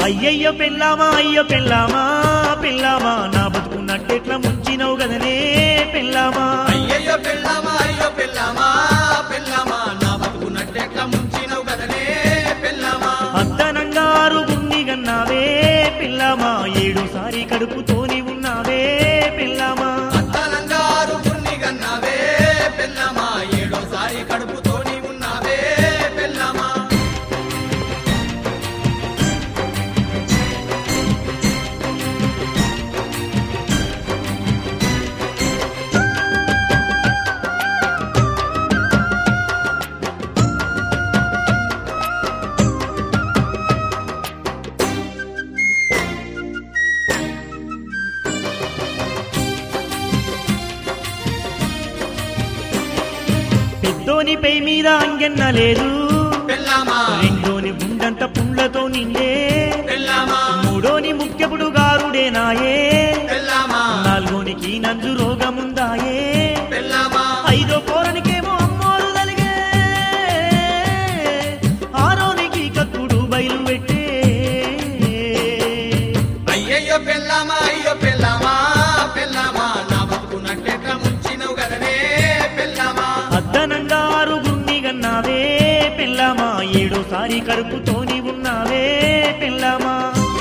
అయ్యయ్యో పెళ్ళామా అయ్యో పెళ్ళామా పెళ్ళామా నా బతుకున్నట్టెట్లా ముంచినవు గదనే పెళ్ళామా అయ్యయ్యో పెళ్ళామా అయ్యో పెళ్ళామా పెళ్ళామా నా బతుకున్నట్టెట్లా ముంచినవు కదనే పెళ్ళామా అద్దనంగారు గుండి గన్నావే పెళ్ళామా ఏడుసారి కడుపుతోని ఉన్నావే పెళ్ళామా అత్తలంగారు పున్ని గన్నావే పెళ్ళామా ఏడోసారి కడుపుతోని ఉన్నావే పెళ్ళామా పెద్దోని పై మీద అంగెన్న లేదు పెళ్ళామా రెండోని గుండంత పుండ్లతో నిండే పెళ్ళామా మూడోని ముఖ్యపుడు గారుడేనాయే పెళ్ళామా నాలుగోనికి నంజు రోగముందాయే పెళ్ళామా ఐదో పోరనికేమో అమ్మోరు తలిగే ఆరోనికి కక్కుడు బయలు పెట్టే అయ్యయ్యో పెళ్ళామా అయ్యో పెళ్ళామా పెళ్ళామా నా బతుకున్నట్టెట్లా ముంచినవు కదనే పెళ్ళామా అద్దనంగారు గుండి గన్నావే పెళ్ళామా ఏడోసారి కడుపుతోని ఉన్నావే పెళ్ళామా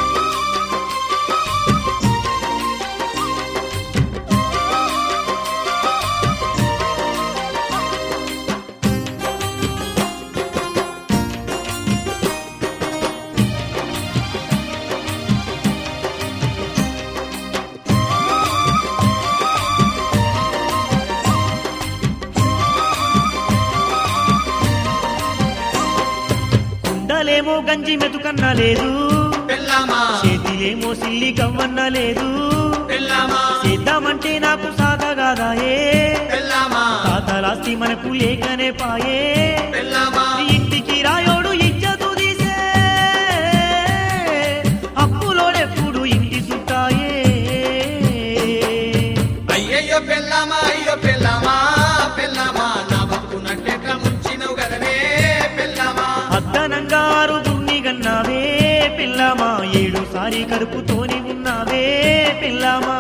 కుండలేమో గంజి మెతుకన్న లేదు పెళ్ళామా చేతిలేమో సిల్లి కవ్వన్న లేదు పెళ్ళామా చేద్దామంటే నాకు సాగగాదాయే పెళ్ళామా తాతలాస్తి మనకు లేకనే పాయే పెళ్ళామా ఇంటికి రాయోడు ఇజ్జతు తీసే అప్పులోడెప్పుడు ఇంటి చుట్టాయే అయ్యయ్యో పెళ్ళామా అయ్యో పెళ్ళామా పెళ్ళామా నా బతుకున్నట్టెట్లా ముంచినవు కదనే పెళ్ళామా అద్దనంగారు గుండి గన్నావే పిల్లమా ఏడుసారి కడుపుతోని ఉన్నావే పిల్లమా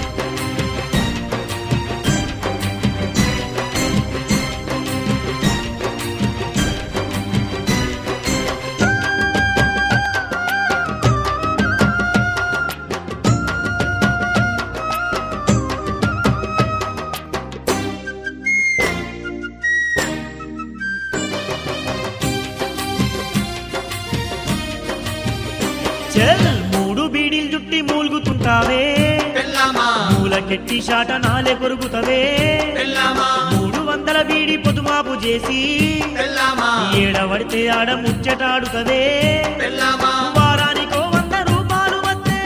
చెల్ మూడు బీడీలు జుట్టి మూలుగుతుంటావే పెళ్ళామా మూలకెట్టి షాట నాలే కొరుకుతవే పెళ్ళామా మూడు వందల బీడి పొదుమాపు చేసి పెళ్ళామా ఏడవడితే ఆడ ముచ్చటాడుతవే పెళ్ళామా వారానికో వంద రూపాయలు వస్తే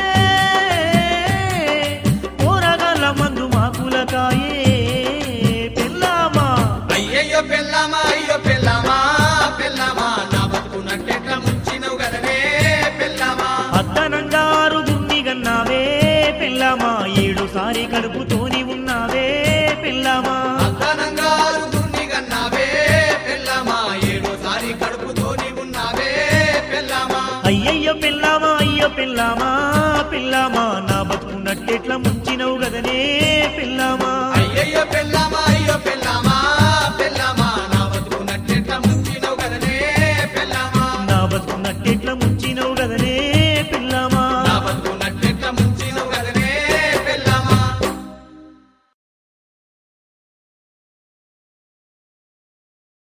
కూరగాయల మందు మాకులకాయే పిల్లమా అయ్యయ్యో పెళ్ళామా అయ్యో పెళ్ళామా పెళ్ళామా నా బతుకున్నట్టెట్లా ముంచినవు కదనే పెళ్ళామా అద్దనంగారు గుండి గన్నావే పిల్లమా ఏడుసారి కడుపుతోని ఉన్నావే పిల్లమా అద్దనంగారు దున్ని గన్నావే పెళ్ళామా ఏడోసారి కడుపుతోని ఉన్నావే పెళ్ళామా అయ్యయ్యో పిల్లమా అయ్యో పిల్లమా పిల్లమా నా బతుకున్నట్టెట్లా ముంచినవు గదనే పిల్లమా అయ్యయ్యో పెళ్ళామా అయ్యో పెళ్ళామా